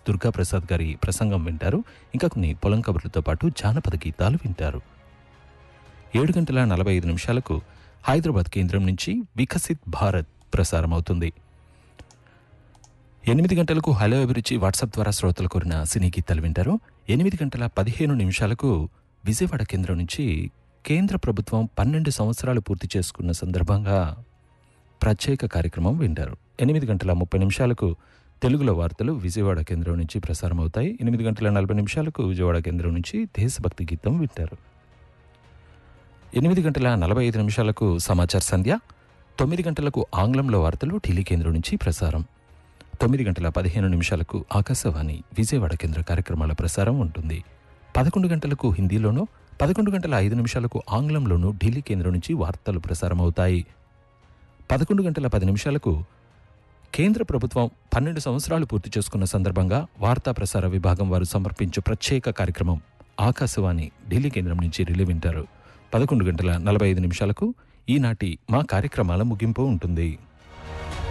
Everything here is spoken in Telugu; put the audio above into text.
దుర్గాప్రసాద్ గారి ప్రసంగం వింటారు ఇంకా కొన్ని పొలం కబుర్లతో పాటు జానపద గీతాలు వింటారు ఏడు గంటల నలభై ఐదు నిమిషాలకు హైదరాబాద్ కేంద్రం నుంచి వికసిత్ భారత్ ప్రసారం అవుతుంది ఎనిమిది గంటలకు హలో అభిరుచి వాట్సాప్ ద్వారా శ్రోతలు కోరిన సినీ గీతాలు వింటారు ఎనిమిది గంటల పదిహేను నిమిషాలకు విజయవాడ కేంద్రం నుంచి కేంద్ర ప్రభుత్వం పన్నెండు సంవత్సరాలు పూర్తి చేసుకున్న సందర్భంగా ప్రత్యేక కార్యక్రమం వింటారు ఎనిమిది గంటల ముప్పై నిమిషాలకు తెలుగులో వార్తలు విజయవాడ కేంద్రం నుంచి ప్రసారం అవుతాయి ఎనిమిది గంటల నలభై నిమిషాలకు విజయవాడ కేంద్రం నుంచి దేశభక్తి గీతం వింటారు ఎనిమిది గంటల నలభై ఐదు నిమిషాలకు సమాచార సంధ్య తొమ్మిది గంటలకు ఆంగ్లంలో వార్తలు ఢిల్లీ కేంద్రం నుంచి ప్రసారం తొమ్మిది గంటల పదిహేను నిమిషాలకు ఆకాశవాణి విజయవాడ కేంద్ర కార్యక్రమాల ప్రసారం ఉంటుంది పదకొండు గంటలకు హిందీలోనూ పదకొండు గంటల ఐదు నిమిషాలకు ఆంగ్లంలోనూ ఢిల్లీ కేంద్రం నుంచి వార్తలు ప్రసారం అవుతాయి పదకొండు గంటల పది నిమిషాలకు కేంద్ర ప్రభుత్వం పన్నెండు సంవత్సరాలు పూర్తి చేసుకున్న సందర్భంగా వార్తా ప్రసార విభాగం వారు సమర్పించు ప్రత్యేక కార్యక్రమం ఆకాశవాణి ఢిల్లీ కేంద్రం నుంచి రిలే వింటారు పదకొండు గంటల నలభై ఐదు నిమిషాలకు ఈనాటి మా కార్యక్రమాల ముగింపు ఉంటుంది